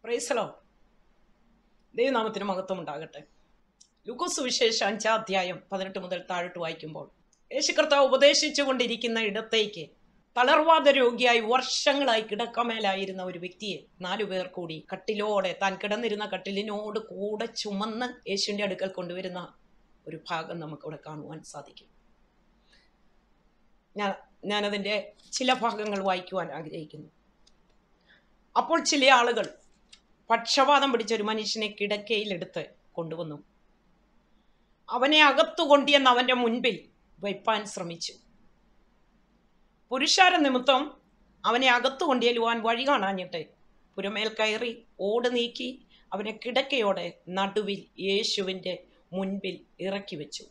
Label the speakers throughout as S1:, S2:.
S1: പ്രൈസലോ ദൈവനാമത്തിന് മഹത്വം ഉണ്ടാകട്ടെ ലൂക്കോസ് വിശേഷ അഞ്ചാം അധ്യായം പതിനെട്ട് മുതൽ താഴോട്ട് വായിക്കുമ്പോൾ യേശു കർത്താവ് ഉപദേശിച്ചു കൊണ്ടിരിക്കുന്ന ഇടത്തേക്ക് തളർവാദ രോഗിയായി വർഷങ്ങളായി കിടക്കമേലായിരുന്ന ഒരു വ്യക്തിയെ നാലു പേർ കൂടി കട്ടിലോടെ താൻ കിടന്നിരുന്ന കട്ടിലിനോട് കൂടെ ചുമന്ന് യേശുവിൻ്റെ അടുക്കൽ കൊണ്ടുവരുന്ന ഒരു ഭാഗം നമുക്കിവിടെ കാണുവാൻ സാധിക്കും ഞാൻ ഞാനതിൻ്റെ ചില ഭാഗങ്ങൾ വായിക്കുവാൻ ആഗ്രഹിക്കുന്നു അപ്പോൾ ചില ആളുകൾ പക്ഷപാതം പിടിച്ച ഒരു മനുഷ്യനെ കിടക്കയിലെടുത്ത് കൊണ്ടുവന്നു അവനെ അകത്തു കൊണ്ടിയെന്ന് അവൻ്റെ മുൻപിൽ വയ്പ്പാൻ ശ്രമിച്ചു പുരുഷാര നിമിത്തം അവനെ അകത്തു കൊണ്ടിയലുവാൻ വഴി കാണാഞ്ഞിട്ട് പുരമേൽ കയറി ഓട് നീക്കി അവനെ കിടക്കയോടെ നടുവിൽ യേശുവിൻ്റെ മുൻപിൽ ഇറക്കി വെച്ചു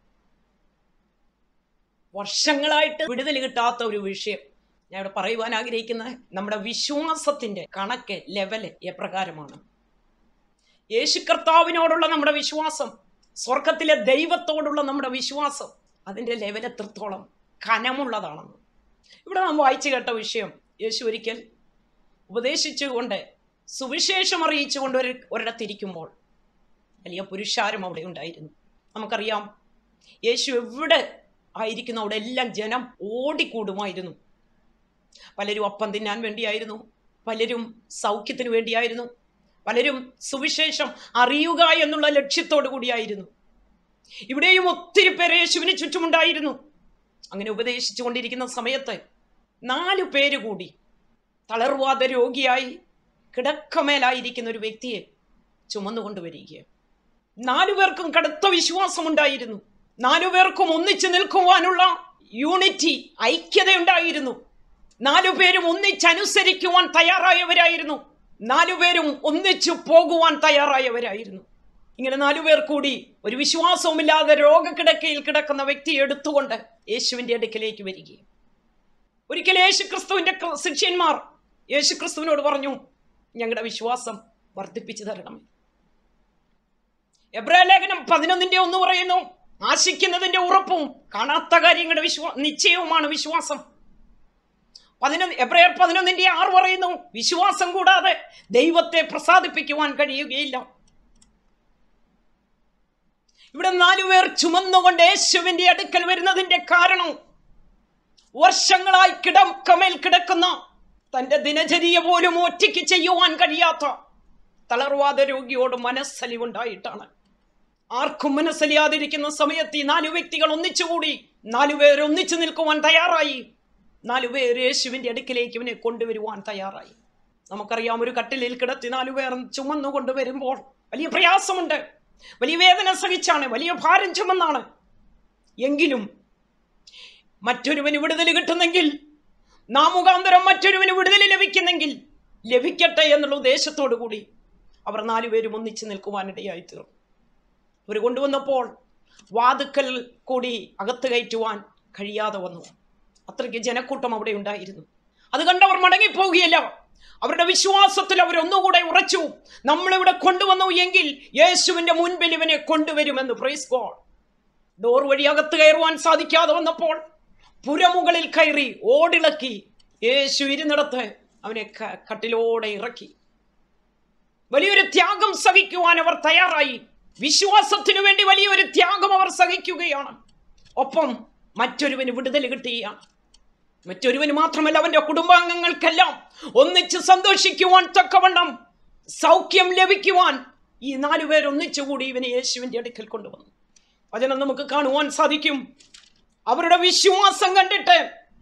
S1: വർഷങ്ങളായിട്ട് വിടുതൽ കിട്ടാത്ത ഒരു വിഷയം ഞാൻ ഇവിടെ പറയുവാൻ ആഗ്രഹിക്കുന്ന നമ്മുടെ വിശ്വാസത്തിന്റെ കണക്ക് ലെവല് എപ്രകാരമാണ് യേശു കർത്താവിനോടുള്ള നമ്മുടെ വിശ്വാസം സ്വർഗത്തിലെ ദൈവത്തോടുള്ള നമ്മുടെ വിശ്വാസം അതിൻ്റെ ലെവൽ എത്രത്തോളം കനമുള്ളതാണെന്ന് ഇവിടെ നാം വായിച്ചു കേട്ട വിഷയം യേശു ഒരിക്കൽ ഉപദേശിച്ചുകൊണ്ട് സുവിശേഷം അറിയിച്ചുകൊണ്ട് ഒരു ഒരിടത്തിരിക്കുമ്പോൾ വലിയ പുരുഷാരം അവിടെ ഉണ്ടായിരുന്നു നമുക്കറിയാം യേശു എവിടെ ആയിരിക്കുന്നു അവിടെ എല്ലാം ജനം ഓടിക്കൂടുമായിരുന്നു പലരും അപ്പം തിന്നാൻ വേണ്ടിയായിരുന്നു പലരും സൗഖ്യത്തിന് വേണ്ടിയായിരുന്നു പലരും സുവിശേഷം അറിയുക എന്നുള്ള ലക്ഷ്യത്തോടു കൂടിയായിരുന്നു ഇവിടെയും ഒത്തിരി പേര് യേശുവിന് ചുറ്റുമുണ്ടായിരുന്നു അങ്ങനെ ഉപദേശിച്ചു കൊണ്ടിരിക്കുന്ന സമയത്ത് നാലു പേര് കൂടി തളർവാദ രോഗിയായി കിടക്കമേലായിരിക്കുന്ന ഒരു വ്യക്തിയെ ചുമന്നുകൊണ്ടുവരിക നാലു പേർക്കും കടുത്ത വിശ്വാസമുണ്ടായിരുന്നു നാലു പേർക്കും ഒന്നിച്ചു നിൽക്കുവാനുള്ള യൂണിറ്റി ഐക്യതയുണ്ടായിരുന്നു നാലു പേരും ഒന്നിച്ചനുസരിക്കുവാൻ തയ്യാറായവരായിരുന്നു നാലു പേരും ഒന്നിച്ചു പോകുവാൻ തയ്യാറായവരായിരുന്നു ഇങ്ങനെ നാലുപേർ കൂടി ഒരു വിശ്വാസവുമില്ലാതെ രോഗക്കിടക്കയിൽ കിടക്കുന്ന വ്യക്തിയെ എടുത്തുകൊണ്ട് യേശുവിൻ്റെ അടുക്കിലേക്ക് വരികയും ഒരിക്കൽ യേശു ക്രിസ്തുവിൻ്റെ ശിഷ്യന്മാർ യേശു ക്രിസ്തുവിനോട് പറഞ്ഞു ഞങ്ങളുടെ വിശ്വാസം വർദ്ധിപ്പിച്ചു തരണമേ എബ്രാ ലേഖനം പതിനൊന്നിന്റെ ഒന്ന് പറയുന്നു ആശിക്കുന്നതിന്റെ ഉറപ്പും കാണാത്ത കാര്യങ്ങളുടെ വിശ്വാ നിശ്ചയവുമാണ് വിശ്വാസം പതിനൊന്ന് എബ്രയർ പതിനൊന്നിന്റെ ആറ് പറയുന്നു വിശ്വാസം കൂടാതെ ദൈവത്തെ പ്രസാദിപ്പിക്കുവാൻ കഴിയുകയില്ല ഇവിടെ നാലുപേർ ചുമന്നുകൊണ്ട് യേശുവിന്റെ അടുക്കൽ വരുന്നതിന്റെ കാരണം വർഷങ്ങളായി കിടക്കമേൽ കിടക്കുന്ന തന്റെ ദിനചര്യ പോലും ഒറ്റയ്ക്ക് ചെയ്യുവാൻ കഴിയാത്ത തളർവാദ രോഗിയോട് മനസ്സലിവുണ്ടായിട്ടാണ് ആർക്കും മനസ്സലിയാതിരിക്കുന്ന സമയത്ത് ഈ നാലു വ്യക്തികൾ ഒന്നിച്ചുകൂടി നാലുപേർ ഒന്നിച്ചു നിൽക്കുവാൻ തയ്യാറായി നാലുപേർ യേശുവിൻ്റെ അടുക്കിലേക്ക് ഇവനെ കൊണ്ടുവരുവാൻ തയ്യാറായി നമുക്കറിയാം ഒരു കട്ടിലിൽ കിടത്തി നാലുപേർ ചുമന്നു കൊണ്ടുവരുമ്പോൾ വലിയ പ്രയാസമുണ്ട് വലിയ വേദന സഹിച്ചാണ് വലിയ ഭാരം ചുമന്നാണ് എങ്കിലും മറ്റൊരുവന് വിടുതൽ കിട്ടുന്നെങ്കിൽ നാമുഖാന്തരം മറ്റൊരുവന് വിടുതൽ ലഭിക്കുന്നെങ്കിൽ ലഭിക്കട്ടെ എന്നുള്ള ഉദ്ദേശത്തോടു കൂടി അവർ നാലുപേരും ഒന്നിച്ച് നിൽക്കുവാനിടയായി തീർന്നു അവർ കൊണ്ടുവന്നപ്പോൾ വാതുക്കൽ കൂടി അകത്ത് കയറ്റുവാൻ കഴിയാതെ വന്നു അത്രയ്ക്ക് ജനക്കൂട്ടം അവിടെ ഉണ്ടായിരുന്നു അത് കണ്ടവർ മടങ്ങിപ്പോവുകയല്ല അവരുടെ വിശ്വാസത്തിൽ അവർ ഒന്നുകൂടെ ഉറച്ചു നമ്മളിവിടെ കൊണ്ടുവന്നു എങ്കിൽ യേശുവിന്റെ മുൻപിൽ ഇവനെ കൊണ്ടുവരുമെന്ന് പ്രൈസ് ഗോഡ് ഡോർ വഴി അകത്ത് കയറുവാൻ സാധിക്കാതെ വന്നപ്പോൾ പുരമുകളിൽ കയറി ഓടിളക്കി യേശു ഇരുന്നിടത്ത് അവനെ കട്ടിലോടെ ഇറക്കി വലിയൊരു ത്യാഗം സഹിക്കുവാൻ അവർ തയ്യാറായി വിശ്വാസത്തിനു വേണ്ടി വലിയൊരു ത്യാഗം അവർ സഹിക്കുകയാണ് ഒപ്പം മറ്റൊരുവന് വിടുതൽ കിട്ടുകയാണ് മറ്റൊരുവന് മാത്രമല്ല അവന്റെ കുടുംബാംഗങ്ങൾക്കെല്ലാം ഒന്നിച്ച് സന്തോഷിക്കുവാൻ തക്കവണ്ണം സൗഖ്യം ലഭിക്കുവാൻ ഈ നാലുപേർ ഒന്നിച്ചുകൂടി ഇവനെ യേശുവിന്റെ അടുക്കൽ കൊണ്ടുവന്നു വചനം നമുക്ക് കാണുവാൻ സാധിക്കും അവരുടെ വിശ്വാസം കണ്ടിട്ട്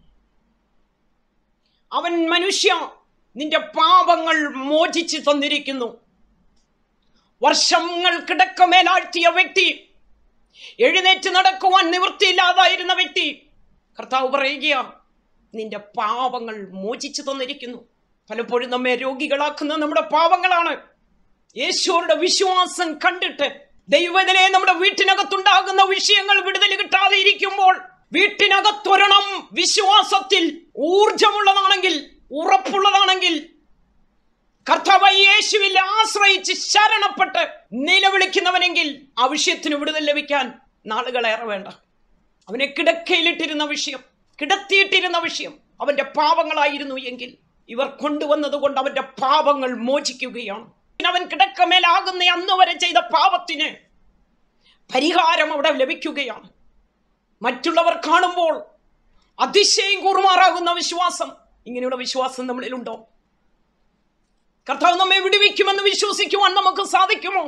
S1: അവൻ മനുഷ്യ നിന്റെ പാപങ്ങൾ മോചിച്ചു തന്നിരിക്കുന്നു വർഷങ്ങൾ കിടക്കമേലാഴ്ത്തിയ വ്യക്തി എഴുന്നേറ്റ് നടക്കുവാൻ നിവൃത്തിയില്ലാതായിരുന്ന വ്യക്തി കർത്താവ് പറയുക നിന്റെ പാപങ്ങൾ മോചിച്ചു തന്നിരിക്കുന്നു പലപ്പോഴും നമ്മെ രോഗികളാക്കുന്ന നമ്മുടെ പാപങ്ങളാണ് യേശുവരുടെ വിശ്വാസം കണ്ടിട്ട് ദൈവത്തിലെ നമ്മുടെ വീട്ടിനകത്തുണ്ടാകുന്ന വിഷയങ്ങൾ വിടുതൽ കിട്ടാതെ ഇരിക്കുമ്പോൾ വീട്ടിനകത്തൊരണം വിശ്വാസത്തിൽ ഊർജമുള്ളതാണെങ്കിൽ ഉറപ്പുള്ളതാണെങ്കിൽ കർത്താവ് യേശുവിൽ ആശ്രയിച്ച് ശരണപ്പെട്ട് നിലവിളിക്കുന്നവനെങ്കിൽ ആ വിഷയത്തിന് വിടുതൽ ലഭിക്കാൻ നാളുകളേറെ വേണ്ട അവനെ കിടക്കയിലിട്ടിരുന്ന വിഷയം കിടത്തിയിട്ടിരുന്ന വിഷയം അവന്റെ പാപങ്ങളായിരുന്നു എങ്കിൽ ഇവർ കൊണ്ടുവന്നത് കൊണ്ട് അവന്റെ പാപങ്ങൾ മോചിക്കുകയാണ് അവൻ കിടക്കമേലാകുന്ന അന്ന് വരെ ചെയ്ത പാപത്തിന് പരിഹാരം അവിടെ ലഭിക്കുകയാണ് മറ്റുള്ളവർ കാണുമ്പോൾ അതിശയം കൂറുമാറാകുന്ന വിശ്വാസം ഇങ്ങനെയുള്ള വിശ്വാസം നമ്മളിലുണ്ടോ കർത്താവ് നമ്മെ വിടുവിക്കുമെന്ന് വിശ്വസിക്കുവാൻ നമുക്ക് സാധിക്കുമോ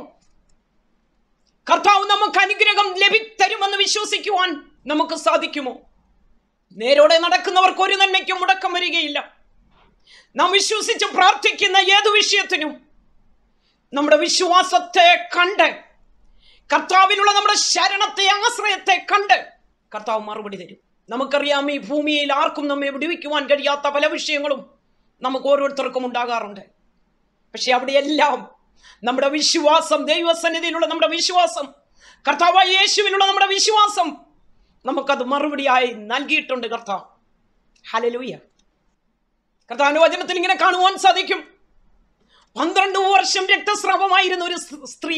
S1: കർത്താവ് നമുക്ക് അനുഗ്രഹം ലഭിത്തരുമെന്ന് വിശ്വസിക്കുവാൻ നമുക്ക് സാധിക്കുമോ നേരോടെ നടക്കുന്നവർക്ക് ഒരു നന്മയ്ക്കും മുടക്കം വരികയില്ല നാം വിശ്വസിച്ച് പ്രാർത്ഥിക്കുന്ന ഏതു വിഷയത്തിനും നമ്മുടെ വിശ്വാസത്തെ കണ്ട് കർത്താവിലുള്ള നമ്മുടെ ശരണത്തെ ആശ്രയത്തെ കണ്ട് കർത്താവ് മറുപടി തരും നമുക്കറിയാം ഈ ഭൂമിയിൽ ആർക്കും നമ്മെ വിടുവിക്കുവാൻ കഴിയാത്ത പല വിഷയങ്ങളും നമുക്ക് ഓരോരുത്തർക്കും ഉണ്ടാകാറുണ്ട് പക്ഷെ അവിടെയെല്ലാം നമ്മുടെ വിശ്വാസം ദൈവസന്നിധിയിലുള്ള നമ്മുടെ വിശ്വാസം കർത്താവായ യേശുവിനുള്ള നമ്മുടെ വിശ്വാസം നമുക്കത് മറുപടിയായി നൽകിയിട്ടുണ്ട് കർത്താവ് ഹലലൂയ കർത്താവിന്റെ വചനത്തിൽ ഇങ്ങനെ കാണുവാൻ സാധിക്കും പന്ത്രണ്ട് വർഷം രക്തസ്രാവമായിരുന്ന ഒരു സ് സ്ത്രീ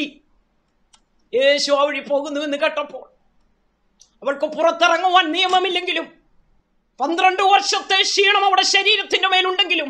S1: യേശു ആ വഴി പോകുന്നുവെന്ന് കേട്ടപ്പോൾ അവൾക്ക് പുറത്തിറങ്ങുവാൻ നിയമമില്ലെങ്കിലും പന്ത്രണ്ട് വർഷത്തെ ക്ഷീണം അവിടെ ശരീരത്തിന്റെ മേലുണ്ടെങ്കിലും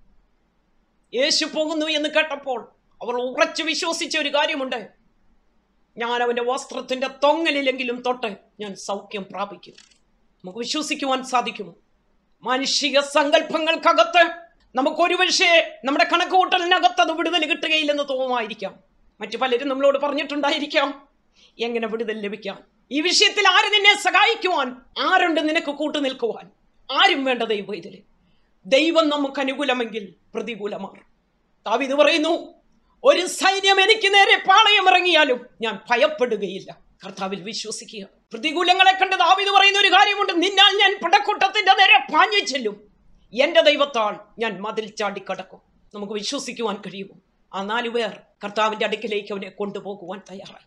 S1: യേശു പോകുന്നു എന്ന് കേട്ടപ്പോൾ അവർ ഉറച്ചു വിശ്വസിച്ച ഒരു കാര്യമുണ്ട് ഞാൻ അവന്റെ വസ്ത്രത്തിന്റെ തൊങ്ങലിലെങ്കിലും തൊട്ട് ഞാൻ സൗഖ്യം പ്രാപിക്കും നമുക്ക് വിശ്വസിക്കുവാൻ സാധിക്കുമോ മാനുഷിക സങ്കല്പങ്ങൾക്കകത്ത് നമുക്കൊരു പക്ഷേ നമ്മുടെ കണക്കുകൂട്ടലിനകത്ത് അത് വിടുതൽ കിട്ടുകയില്ലെന്ന് തോന്നുമായിരിക്കാം മറ്റു പലരും നമ്മളോട് പറഞ്ഞിട്ടുണ്ടായിരിക്കാം എങ്ങനെ വിടുതൽ ലഭിക്കാം ഈ വിഷയത്തിൽ ആര് നിന്നെ സഹായിക്കുവാൻ ആരുണ്ട് നിനക്ക് കൂട്ടു നിൽക്കുവാൻ ആരും വേണ്ട ദൈവം ഇതില് ദൈവം നമുക്ക് അനുകൂലമെങ്കിൽ പ്രതികൂലമാണ് താവിത് പറയുന്നു ഒരു സൈന്യം എനിക്ക് നേരെ പാളയം ഇറങ്ങിയാലും ഞാൻ ഭയപ്പെടുകയില്ല കർത്താവിൽ വിശ്വസിക്കുക പ്രതികൂലങ്ങളെ കണ്ട് ദാവിത് പറയുന്ന ഒരു കാര്യമുണ്ട് നിന്നാൽ ഞാൻ പടക്കൂട്ടത്തിന്റെ നേരെ പാഞ്ഞു ചെല്ലും എന്റെ ദൈവത്താൽ ഞാൻ മതിൽ ചാടിക്കടക്കും നമുക്ക് വിശ്വസിക്കുവാൻ കഴിയുമോ ആ നാലു പേർ കർത്താവിന്റെ അടുക്കിലേക്ക് അവനെ കൊണ്ടുപോകുവാൻ തയ്യാറായി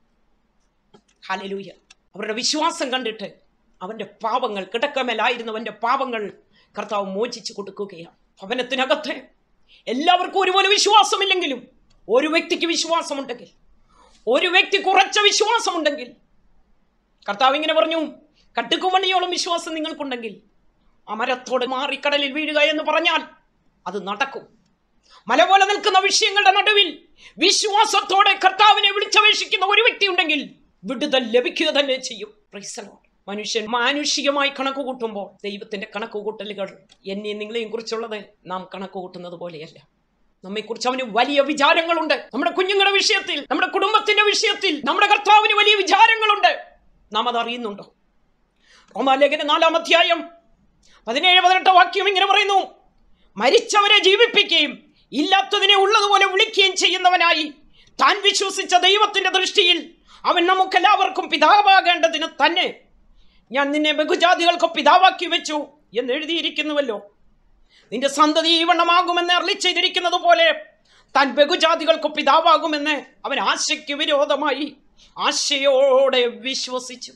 S1: ഹലലൂയ അവരുടെ വിശ്വാസം കണ്ടിട്ട് അവന്റെ പാപങ്ങൾ കിടക്കമേലായിരുന്നവന്റെ പാപങ്ങൾ കർത്താവ് മോചിച്ചു കൊടുക്കുകയാണ് ഭവനത്തിനകത്ത് എല്ലാവർക്കും ഒരുപോലെ വിശ്വാസമില്ലെങ്കിലും ഒരു വ്യക്തിക്ക് വിശ്വാസമുണ്ടെങ്കിൽ ഒരു വ്യക്തി കുറച്ച വിശ്വാസമുണ്ടെങ്കിൽ കർത്താവ് ഇങ്ങനെ പറഞ്ഞു കട്ടുക്കുമണിയോളം വിശ്വാസം നിങ്ങൾക്കുണ്ടെങ്കിൽ അമരത്തോട് മാറി കടലിൽ വീഴുക എന്ന് പറഞ്ഞാൽ അത് നടക്കും മല പോലെ നിൽക്കുന്ന വിഷയങ്ങളുടെ നടുവിൽ വിശ്വാസത്തോടെ കർത്താവിനെ വിളിച്ചപേക്ഷിക്കുന്ന ഒരു വ്യക്തി ഉണ്ടെങ്കിൽ വിടുതൽ ലഭിക്കുക തന്നെ ചെയ്യും Praise the Lord. മനുഷ്യൻ മാനുഷികമായി കണക്ക് കൂട്ടുമ്പോൾ ദൈവത്തിന്റെ കണക്ക് കൂട്ടലുകൾ എന്നെയും നിങ്ങളെയും കുറിച്ചുള്ളത് നാം കണക്ക് കൂട്ടുന്നത് പോലെയല്ല നമ്മെക്കുറിച്ച് അവന് വലിയ വിചാരങ്ങളുണ്ട് നമ്മുടെ കുഞ്ഞുങ്ങളുടെ വിഷയത്തിൽ നമ്മുടെ കുടുംബത്തിന്റെ വിഷയത്തിൽ നമ്മുടെ കർത്താവിന് വലിയ വിചാരങ്ങളുണ്ട് നാം അത് അറിയുന്നുണ്ടോ റോമാലേഖന നാലാം അധ്യായം പതിനേഴ് പതിനെട്ട് വാക്യം ഇങ്ങനെ പറയുന്നു മരിച്ചവരെ ജീവിപ്പിക്കുകയും ഇല്ലാത്തതിനെ ഉള്ളതുപോലെ വിളിക്കുകയും ചെയ്യുന്നവനായി താൻ വിശ്വസിച്ച ദൈവത്തിന്റെ ദൃഷ്ടിയിൽ അവൻ നമുക്കെല്ലാവർക്കും പിതാവാകേണ്ടതിന് തന്നെ ഞാൻ നിന്നെ ബഹുജാതികൾക്ക് പിതാവാക്കി വെച്ചു എന്ന് എഴുതിയിരിക്കുന്നുവല്ലോ നിന്റെ സന്തതി ഈ വണ്ണമാകുമെന്ന് അരളി ചെയ്തിരിക്കുന്നത് പോലെ താൻ ബഹുജാതികൾക്ക് പിതാവാകുമെന്ന് അവൻ ആശയ്ക്ക് വിരോധമായി ആശയോടെ വിശ്വസിച്ചു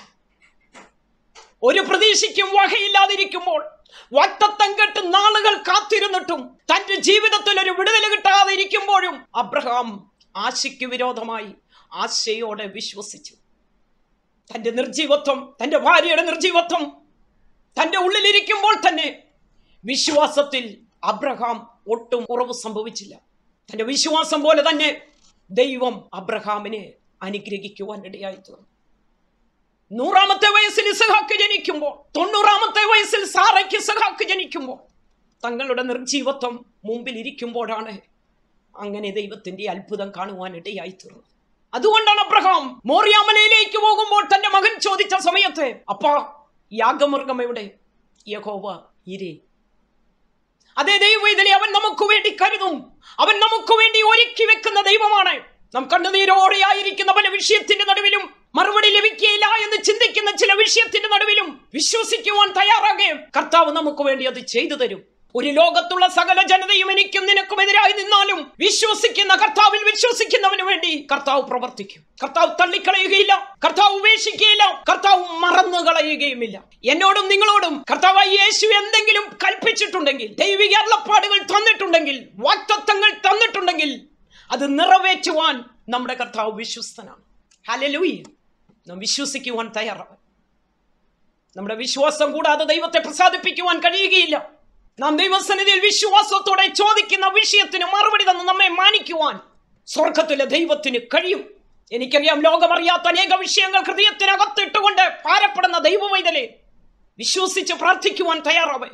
S1: ഒരു പ്രതീക്ഷയ്ക്കും വകയില്ലാതിരിക്കുമ്പോൾ വട്ടത്തം കെട്ട് നാളുകൾ കാത്തിരുന്നിട്ടും തന്റെ ജീവിതത്തിൽ ഒരു വിടുതൽ കിട്ടാതെ ഇരിക്കുമ്പോഴും അബ്രഹാം ആശയ്ക്ക് വിരോധമായി ആശയോടെ വിശ്വസിച്ചു തന്റെ നിർജീവത്വം തന്റെ ഭാര്യയുടെ നിർജീവത്വം തന്റെ ഉള്ളിലിരിക്കുമ്പോൾ തന്നെ വിശ്വാസത്തിൽ അബ്രഹാം ഒട്ടും കുറവ് സംഭവിച്ചില്ല തന്റെ വിശ്വാസം പോലെ തന്നെ ദൈവം അബ്രഹാമിനെ അനുഗ്രഹിക്കുവാൻ ഇടയായി തീർന്നു നൂറാമത്തെ വയസ്സിൽ ഇസഹാക്ക് ജനിക്കുമ്പോൾ തൊണ്ണൂറാമത്തെ വയസ്സിൽ സാറയ്ക്ക് ഇസഹാക്ക് ജനിക്കുമ്പോൾ തങ്ങളുടെ നിർജീവത്വം മുമ്പിൽ ഇരിക്കുമ്പോഴാണ് അങ്ങനെ ദൈവത്തിന്റെ അത്ഭുതം കാണുവാൻ ഇടയായി തീർന്നത് അതുകൊണ്ടാണ് അബ്രഹാം മോറിയാമലയിലേക്ക് പോകുമ്പോൾ തന്റെ മകൻ ചോദിച്ച സമയത്ത് അപ്പാ യാഗമൃഗം എവിടെ യഹോവ ഇരേ അതേ ദൈവം ഇതിലെ അവൻ നമുക്ക് വേണ്ടി കരുതും അവൻ നമുക്ക് വേണ്ടി ഒരുക്കി വെക്കുന്ന ദൈവമാണ് നാം കണ്ണുനീരോടെ ആയിരിക്കുന്ന പല വിഷയത്തിന്റെ നടുവിലും മറുപടി ലഭിക്കുകയില്ല എന്ന് ചിന്തിക്കുന്ന ചില വിഷയത്തിന്റെ നടുവിലും വിശ്വസിക്കുവാൻ തയ്യാറാകുകയും കർത്താവ് നമുക്ക് വേണ്ടി അത് ചെയ്തു തരും ഒരു ലോകത്തുള്ള സകല ജനതയും എനിക്കും നിനക്കും എതിരായി നിന്നാലും വിശ്വസിക്കുന്ന കർത്താവിൽ വിശ്വസിക്കുന്നവന് വേണ്ടി കർത്താവ് പ്രവർത്തിക്കും കർത്താവ് തള്ളിക്കളയുകയില്ല കർത്താവ് ഉപേക്ഷിക്കുകയില്ല കർത്താവ് മറന്നു കളയുകയുമില്ല എന്നോടും നിങ്ങളോടും കർത്താവ് യേശു എന്തെങ്കിലും കൽപ്പിച്ചിട്ടുണ്ടെങ്കിൽ ദൈവിക അരുളപ്പാടുകൾ തന്നിട്ടുണ്ടെങ്കിൽ വാക്തത്വങ്ങൾ തന്നിട്ടുണ്ടെങ്കിൽ അത് നിറവേറ്റുവാൻ നമ്മുടെ കർത്താവ് വിശ്വസ്തനാണ് ഹലലൂയി നാം വിശ്വസിക്കുവാൻ തയ്യാറാണ് നമ്മുടെ വിശ്വാസം കൂടാതെ ദൈവത്തെ പ്രസാദിപ്പിക്കുവാൻ കഴിയുകയില്ല നാം ദൈവസന്നിധിയിൽ വിശ്വാസത്തോടെ ചോദിക്കുന്ന വിഷയത്തിന് മറുപടി തന്ന് നമ്മെ മാനിക്കുവാൻ സ്വർഗത്തിലെ ദൈവത്തിന് കഴിയും എനിക്കറിയാം ലോകമറിയാത്ത അനേക വിഷയങ്ങൾ ഹൃദയത്തിനകത്തിട്ടുകൊണ്ട് ഭാരപ്പെടുന്ന ദൈവവൈതലെ വിശ്വസിച്ച് പ്രാർത്ഥിക്കുവാൻ തയ്യാറാവേ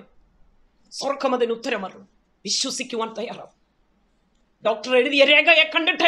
S1: സ്വർഗം അതിന് ഉത്തരമറും വിശ്വസിക്കുവാൻ തയ്യാറാവും ഡോക്ടർ എഴുതിയ രേഖയെ കണ്ടിട്ട്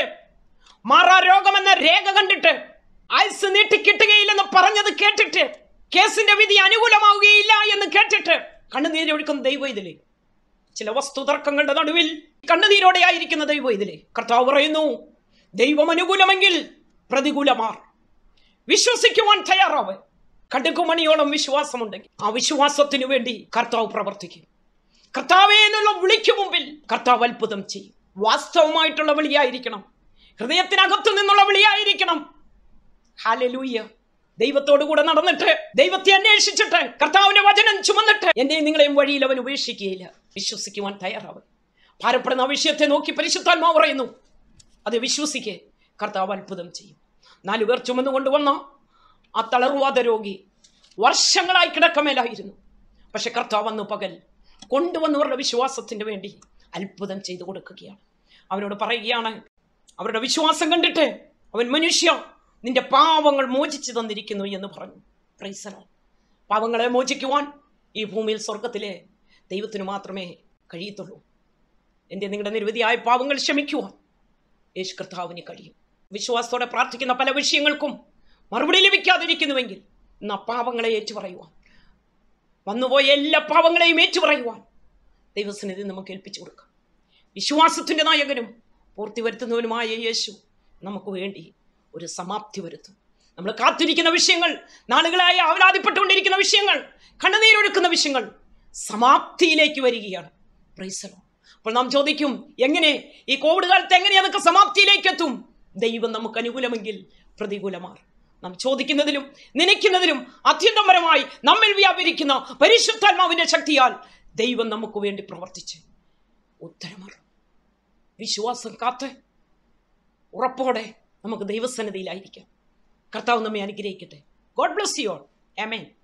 S1: മാറാ രോഗമെന്ന രേഖ കണ്ടിട്ട് ആയുസ് നീട്ടിക്കിട്ടുകയില്ലെന്ന് പറഞ്ഞത് കേട്ടിട്ട് കേസിന്റെ വിധി അനുകൂലമാവുകയില്ല എന്ന് കേട്ടിട്ട് കണ്ണുനീരൊഴുക്കുന്ന ദൈവം ഇതിലെ ചില വസ്തുതർക്കങ്ങളുടെ നടുവിൽ കണ്ണുനീരോടെ ആയിരിക്കുന്ന ദൈവം ഇതിലെ കർത്താവ് പറയുന്നു ദൈവം അനുകൂലമെങ്കിൽ പ്രതികൂലമാർ വിശ്വസിക്കുവാൻ തയ്യാറാവ് കടുകുമണിയോളം വിശ്വാസമുണ്ടെങ്കിൽ ആ വിശ്വാസത്തിനു വേണ്ടി കർത്താവ് പ്രവർത്തിക്കും കർത്താവേ എന്നുള്ള വിളിക്കു മുമ്പിൽ കർത്താവ് അത്ഭുതം ചെയ്യും വാസ്തവമായിട്ടുള്ള വിളിയായിരിക്കണം ഹൃദയത്തിനകത്തു നിന്നുള്ള വിളിയായിരിക്കണം ഹാലലൂയ്യ ദൈവത്തോടു കൂടെ നടന്നിട്ട് ദൈവത്തെ അന്വേഷിച്ചിട്ട് കർത്താവിന്റെ വചനം ചുമന്നിട്ട് എന്നെയും നിങ്ങളെയും വഴിയിൽ അവൻ ഉപേക്ഷിക്കുകയില്ല വിശ്വസിക്കുവാൻ തയ്യാറാവും ഭാരപ്പെടുന്ന ആ വിഷയത്തെ നോക്കി പരിശുദ്ധാത്മാവ് പറയുന്നു അത് വിശ്വസിക്കെ കർത്താവ് അത്ഭുതം ചെയ്യും നാലു പേർ ചുമന്നു കൊണ്ടുവന്ന ആ തളർവാദ രോഗി വർഷങ്ങളായി കിടക്കമേലായിരുന്നു പക്ഷെ കർത്താവ് വന്നു പകൽ കൊണ്ടുവന്നവരുടെ വിശ്വാസത്തിന് വേണ്ടി അത്ഭുതം ചെയ്തു കൊടുക്കുകയാണ് അവനോട് പറയുകയാണ് അവരുടെ വിശ്വാസം കണ്ടിട്ട് അവൻ മനുഷ്യ നിന്റെ പാവങ്ങൾ മോചിച്ചു തന്നിരിക്കുന്നു എന്ന് പറഞ്ഞു പ്രൈസലോ പാവങ്ങളെ മോചിക്കുവാൻ ഈ ഭൂമിയിൽ സ്വർഗത്തിലെ ദൈവത്തിന് മാത്രമേ കഴിയത്തുള്ളൂ എൻ്റെ നിങ്ങളുടെ നിരവധിയായ പാവങ്ങൾ ക്ഷമിക്കുവാൻ യേശു കർത്താവിന് കഴിയും വിശ്വാസത്തോടെ പ്രാർത്ഥിക്കുന്ന പല വിഷയങ്ങൾക്കും മറുപടി ലഭിക്കാതിരിക്കുന്നുവെങ്കിൽ ഇന്ന് ആ പാവങ്ങളെ ഏറ്റുപറയുവാൻ വന്നുപോയ എല്ലാ പാവങ്ങളെയും ഏറ്റുപറയുവാൻ ദൈവസന്നിധി നമുക്ക് ഏൽപ്പിച്ചു കൊടുക്കാം വിശ്വാസത്തിൻ്റെ നായകനും പൂർത്തി വരുത്തുന്നവനുമായ യേശു നമുക്ക് വേണ്ടി ഒരു സമാപ്തി വരുത്തും നമ്മൾ കാത്തിരിക്കുന്ന വിഷയങ്ങൾ നാളുകളായി ആവലാതിപ്പെട്ടുകൊണ്ടിരിക്കുന്ന വിഷയങ്ങൾ കണ്ണുനീരൊഴുക്കുന്ന വിഷയങ്ങൾ സമാപ്തിയിലേക്ക് വരികയാണ് പ്രൈസലോ അപ്പോൾ നാം ചോദിക്കും എങ്ങനെ ഈ കോവിഡ് കാലത്ത് എങ്ങനെ അതൊക്കെ സമാപ്തിയിലേക്ക് എത്തും ദൈവം നമുക്ക് അനുകൂലമെങ്കിൽ പ്രതികൂലമാർ നാം ചോദിക്കുന്നതിലും നനയ്ക്കുന്നതിലും അത്യന്തപരമായി നമ്മിൽ വ്യാപരിക്കുന്ന പരിശുദ്ധാത്മാവിന്റെ ശക്തിയാൽ ദൈവം നമുക്ക് വേണ്ടി പ്രവർത്തിച്ച് ഉത്തരമറും വിശ്വാസം കാത്ത് ഉറപ്പോടെ നമുക്ക് ദൈവസന്നിധിയിലായിരിക്കാം കർത്താവ് നമ്മെ അനുഗ്രഹിക്കട്ടെ God bless you all amen